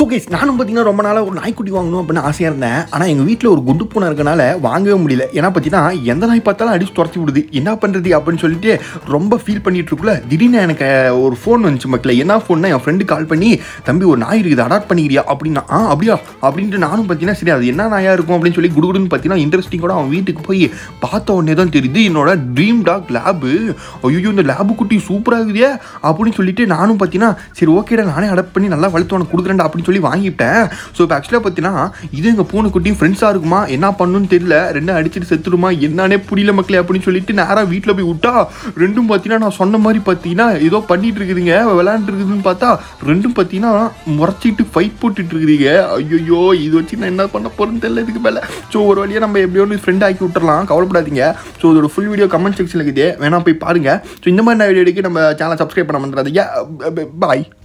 so guys நானும் பார்த்தீங்கன்னா ரொம்ப நாளாக ஒரு நாய்க்குட்டி வாங்கணும் அப்படின்னு ஆசையாக இருந்தேன் ஆனால் எங்கள் வீட்டில் ஒரு குண்டு பூனை இருக்கனால வாங்கவே முடியல ஏன்னா பார்த்தீங்கன்னா எந்த நாய் பார்த்தாலும் அடிச்சு துரத்தி விடுது என்ன பண்ணுறது அப்படின்னு சொல்லிட்டு ரொம்ப ஃபீல் பண்ணிட்டு இருக்குல்ல திடீர்னு எனக்கு ஒரு ஃபோன் வந்துச்சு மக்களே என்ன ஃபோன்னா என் ஃப்ரெண்டு கால் பண்ணி தம்பி ஒரு நாய் இருக்குது அடாப்ட் பண்ணிக்கிறியா அப்படின்னா ஆ அப்படியா அப்படின்ட்டு நானும் பார்த்தீங்கன்னா சரி அது என்ன நாயாக இருக்கும் அப்படின்னு சொல்லி குடுகுடுன்னு பார்த்தீங்கன்னா இன்ட்ரெஸ்டிங்கோட அவன் வீட்டுக்கு போய் பார்த்த உடனே தான் தெரியுது என்னோட ட்ரீம் டாக் லேபு ஐயோ இந்த லேபு குட்டி சூப்பராக இருக்குதே அப்படின்னு சொல்லிட்டு நானும் பார்த்தீங்கன்னா சரி ஓகேடா நானே அடாப்ட் பண்ணி நல்லா வளர்த்து உனக்கு கொடுக்குறேன்டா அப்படின்னு சொல்லி வாங்கிட்டேன் ஸோ இப்போ ஆக்சுவலாக பார்த்தீங்கன்னா இது எங்கள் பூனைக்குட்டியும் ஃப்ரெண்ட்ஸாக இருக்குமா என்ன பண்ணணும்னு தெரியல ரெண்டும் அடிச்சுட்டு செத்துடுமா என்னன்னே புரியல மக்களே அப்படின்னு சொல்லிட்டு நேராக வீட்டில் போய் விட்டா ரெண்டும் பார்த்தீங்கன்னா நான் சொன்ன மாதிரி பார்த்தீங்கன்னா ஏதோ பண்ணிட்டு இருக்குதுங்க விளையாண்டு இருக்குதுன்னு பார்த்தா ரெண்டும் பார்த்தீங்கன்னா முறைச்சிட்டு ஃபைட் போட்டுட்டு இருக்குதுங்க ஐயோ இது வச்சு நான் என்ன பண்ண போறேன்னு தெரியல இதுக்கு மேலே ஸோ ஒரு வழியாக நம்ம எப்படியோ ஒன்று ஃப்ரெண்ட் ஆக்கி விட்டுறலாம் கவலைப்படாதீங்க ஸோ இதோட ஃபுல் வீடியோ கமெண்ட் செக்ஷனில் இருக்குது வேணா போய் பாருங்க ஸோ இந்த மாதிரி வீடியோக்கு நம்ம சேனலை சப்ஸ்கிரைப் பண்ண பண்ணுறாதீங்க பாய்